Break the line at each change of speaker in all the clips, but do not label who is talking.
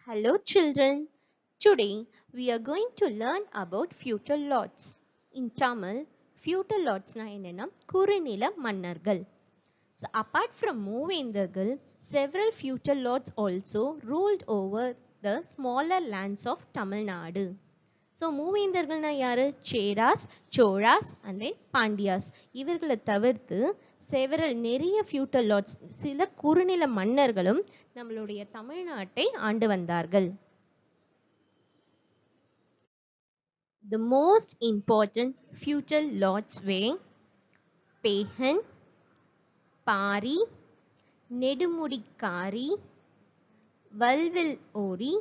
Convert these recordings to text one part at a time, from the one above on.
Hello children. Today we are going to learn about feudal lords. In Tamil, feudal lords na என்னன்னா குறுநில மன்னர்கள். So apart from மூவேந்தர்கள், several feudal lords also ruled over the smaller lands of Tamil Nadu. So மூவேந்தர்கள்னா யாரு Cheras Cholas and then Pandyas இவர்களை தவிர்த்து several நிறைய futile Lord's சில குறுநில மன்னர்களும் நம்மளுடைய தமிழ்நாட்டை ஆண்டு வந்தார்கள் The most important feudal lords were Pegan Pari Nedumudikari Valvil Ori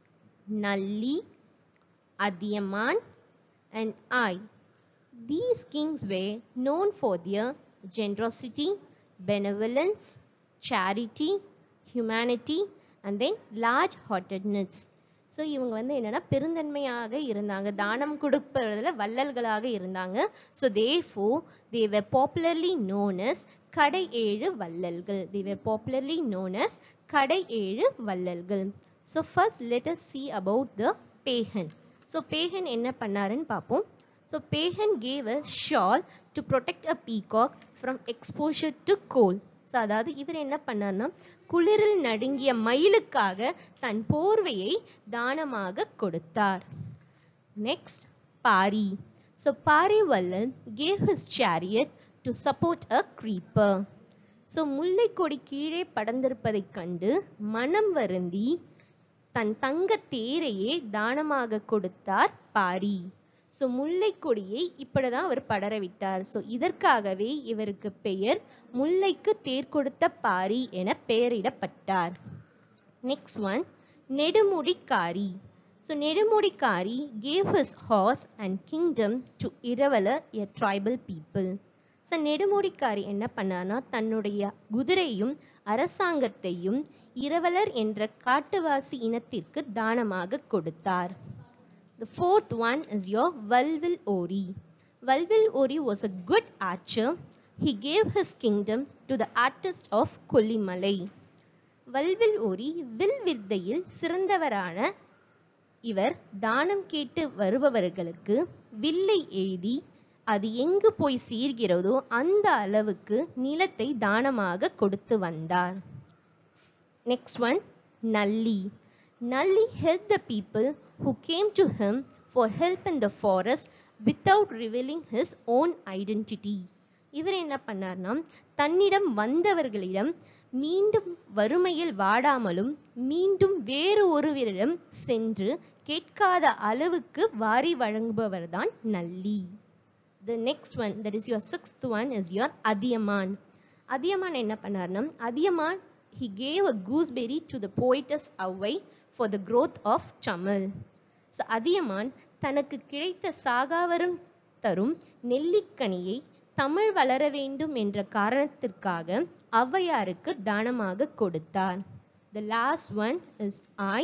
Nalli Adiyaman and I. These kings were known for their generosity, benevolence, charity, humanity and then large heartedness. So இவங்க வந்து என்னன்னா பெருந்தன்மையாக இருந்தாங்க தானம் கொடுப்பதில் வள்ளல்களாக இருந்தாங்க so they for they were popularly known as கடை ஏழு வள்ளல்கள் they were popularly known as கடை ஏழு வள்ளல்கள் so first let us see about the Pegan so Pegan என்ன பண்ணாருன்னு பார்ப்போம் so Pegan gave a shawl to protect a peacock from exposure to cold so அதாவது இவர் என்ன பண்ணார்னா குளிரில் நடுங்கிய மயிலுக்காக தன் போர்வையை தானமாக கொடுத்தார் next Pari so Pari Vallan gave his chariot to support a creeper so முல்லைக்கொடி கீழே படர்ந்திருப்பதைக் கண்டு மனம் வருந்தி தன் தங்க தேரையே தானமாக கொடுத்தார் பாரி ஸோ முல்லை கொடியை இப்படிதான் அவர் படர விட்டார் ஸோ இதற்காகவே இவருக்கு பெயர் முல்லைக்கு தேர் கொடுத்த பாரி என பெயரிடப்பட்டார் next one Nedumudikari so Nedumudikari gave his horse and kingdom to Iravalar a tribal people so Nedumudikari என்ன பண்ணார்னா தன்னுடைய குதிரையும் அரசாங்கத்தையும் இரவலர் என்ற காட்டுவாசி இனத்திற்கு தானமாக கொடுத்தார் The fourth one is your Valvil Ori. Valvil Ori was a good archer. He gave his kingdom to the artist of Kollimalai. Valvil Ori வில் வித்தையில் சிறந்தவரான இவர் தானம் கேட்டு வருபவர்களுக்கு வில்லை எழுதி அது எங்கு போய் சீர்கிறதோ அந்த அளவுக்கு நிலத்தை தானமாக கொடுத்து வந்தார் next one Nalli Nalli help the people who came to him for help in the forest without revealing his own identity. இவர் என்ன பண்ணார்னா தன்னிடம் வந்தவர்களிடம் மீண்டும் வறுமையில் வாடாமலும் மீண்டும் வேறு ஒருவரிடம் சென்று கேட்காத அளவுக்கு வாரி வழங்குபவர்தான் Nalli the next one that is your sixth one is your Adhiyaman Adhiyaman என்ன பண்ணார்னா Adhiyaman he gave a gooseberry to the poetess Avvai for the growth of Tamil. So Adhiyaman தனக்கு கிடைத்த சாகாவரம் தரும் நெல்லிக்கனியை தமிழ் வளர வேண்டும் என்ற காரணத்திற்காக ஔவையாருக்கு தானமாக கொடுத்தார் the last one is Ay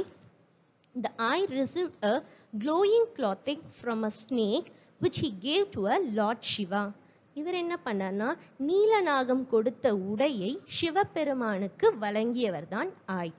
the Ay receive a glowing clothing from a snake which he gave to a lord Shiva இவர் என்ன பண்ணார்னா நீலநாகம் கொடுத்த உடையை சிவபெருமானுக்கு வழங்கியவர் தான் ஆய்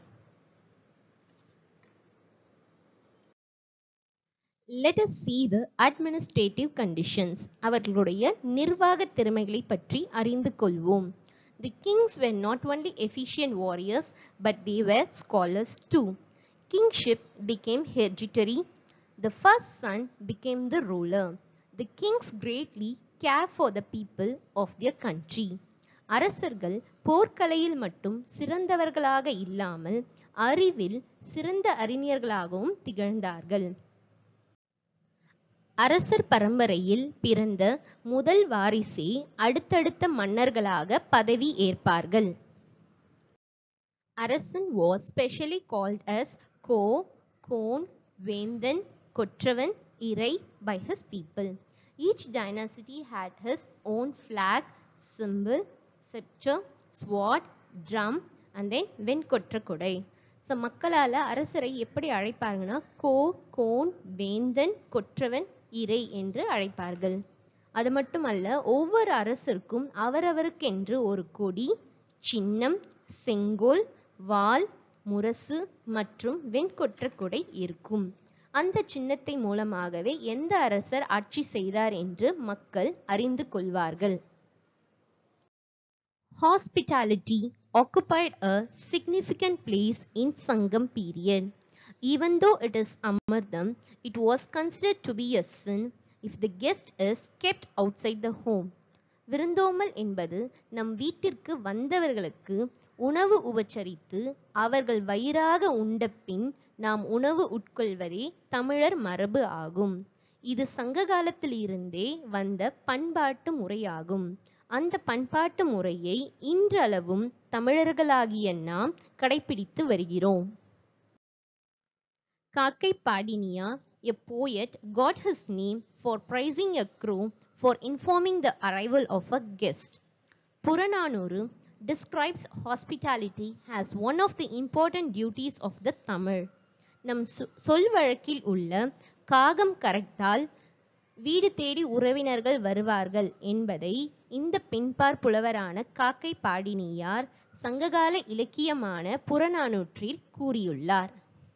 let us see the administrative conditions அவர்களுடைய நிர்வாக திறமைகளை பற்றி அறிந்து கொள்வோம் the kings were not only efficient warriors but they were scholars too kingship became hereditary the first son became the ruler the kings greatly care for the people of their country அரசர்கள் போர்க்கலையில் மட்டும் சிறந்தவர்களாக இல்லாமல் அறிவில் சிறந்த அறிஞர்களாகவும் திகழ்ந்தார்கள் அரசர் பரம்பரையில் பிறந்த முதல் வாரிசே அடுத்தடுத்த மன்னர்களாக பதவி ஏற்பார்கள் அரசன் was specially called as ko kon vendhan kotravan irai by his people each dynasty had his own flag symbol sceptre sword drum and then venkotra kodai so மக்களால் அரசரை எப்படி அழைப்பாங்கன்னா கோ கோன் வேந்தன் கொற்றவன் இறை என்று அழைப்பார்கள் அது மட்டுமல்ல ஒவ்வொரு அரசருக்கும் அவரவருக்கென்று ஒரு கொடி சின்னம் செங்கோல் வாள் முரசு மற்றும் வெண்கொற்ற குடை இருக்கும் அந்த சின்னத்தை மூலமாகவே எந்த அரசர் ஆட்சி செய்தார் என்று மக்கள் அறிந்து கொள்வார்கள் Hospitality occupied a significant place in Sangam period. Even though it is Amardam, it was considered to be a sin if the guest is kept outside the home. விருந்தோமல் என்பது நம் வீட்டிற்கு வந்தவர்களுக்கு உணவு உபச்சரித்து அவர்கள் வயிறாக உண்ட பின் நாம் உணவு உட்கொள்வதே தமிழர் மரபு ஆகும் இது சங்க காலத்தில் இருந்தே வந்த பண்பாட்டு முறையாகும் அந்த பண்பாட்டு முறையை இன்றளவும் தமிழர்களாகிய நாம் கடைபிடித்து வருகிறோம் காக்கை பாடினியா a poet got his name for praising a crow for informing the arrival of a guest. Purananuru describes hospitality as one of the important duties of the Tamil. நம் சொ- சொல் வழக்கில் உள்ள காகம் கரைத்தால் வீடு தேடி உறவினர்கள் வருவார்கள் என்பதை இந்த பெண்பார் புலவரான காக்கை பாடினியார் சங்ககால இலக்கியமான புறநானூற்றில் கூறியுள்ளார்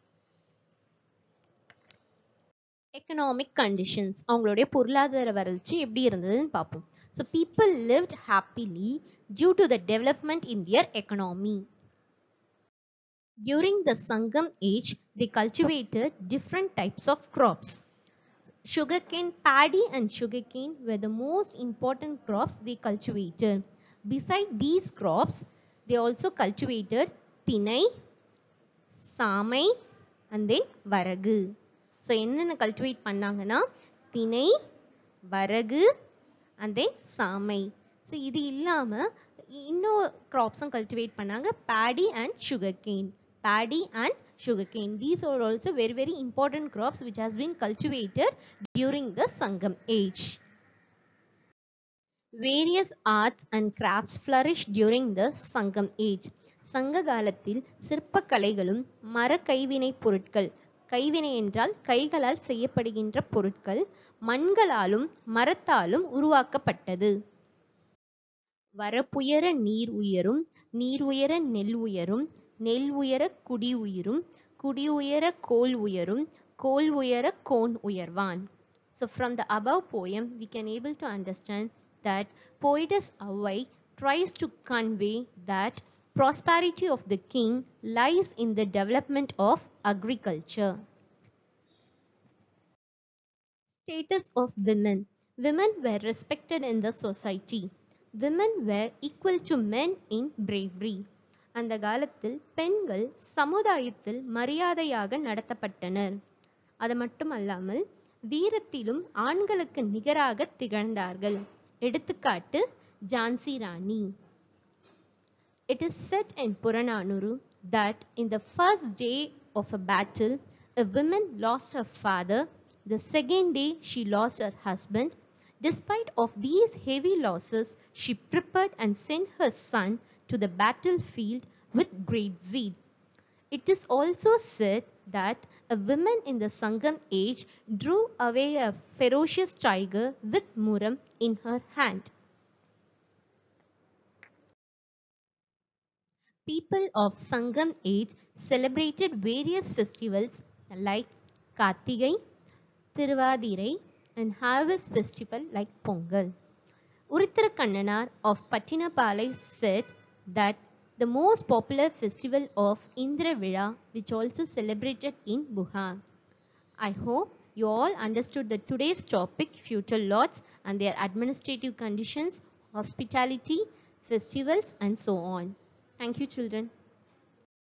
எக்கனாமிக் கண்டிஷன்ஸ் அவங்களுடைய பொருளாதார வறட்சி எப்படி இருந்ததுன்னு பார்ப்போம் so people lived happily due to the development in their economy During the Sangam age, they cultivated different types of crops. Sugarcane, paddy and sugarcane were the most important crops they cultivated. Beside these crops, they also cultivated tinai, சாமை and then வரகு so என்னென்ன cultivate பண்ணாங்கன்னா திணை வரகு and then சாமை so இது இல்லாமல் இன்னும் கிராப்ஸும் கல்டிவேட் பண்ணாங்க paddy and sugar cane paddy and sugar cane. These are also very, very important crops which has been cultivated during the Sangam age. Various arts and crafts flourished during the Sangam age. சங்க காலத்தில் சிற்ப கலைகளும் மர கைவினை பொருட்கள் கைவினை என்றால் கைகளால் செய்யப்படுகின்ற பொருட்கள் மண்களாலும் மரத்தாலும் உருவாக்கப்பட்டது வரப்புயர நீர் உயரும் நீர் உயர நெல் உயரும் நெல் உயர குடி உயிரும் குடி உயர கோல் உயரும் கோல் உயர கோன் உயர்வான் So from the above poem, we can able to understand that poetess Avai tries to convey that prosperity of the king lies in the development of agriculture. Status of women. Women were respected in the society. Women were equal to men in bravery. அந்த காலத்தில் பெண்கள் சமுதாயத்தில் மரியாதையாக நடத்தப்பட்டனர் அது மட்டுமல்லாமல் வீரத்திலும் ஆண்களுக்கு நிகராக திகழ்ந்தார்கள் எடுத்துக்காட்டு ஜான்சி ராணி It is said in Purananuru that in the first day of a battle, a woman lost her father. The second day, she lost her husband. Despite of these heavy losses, she prepared and sent her son to the battlefield with great zeal. It is also said that a woman in the Sangam age drew away a ferocious tiger with muram in her hand. People of Sangam age celebrated various festivals like Kartigai, Tiruvadirai, and harvest festival like Pongal. Urithra Kannanar of Pattinapalai said that the most popular festival of Indra Vira, which also celebrated in Buhar. I hope you all understood the today's topic, feudal lords and their administrative conditions, hospitality, festivals, and so on. Thank you, children.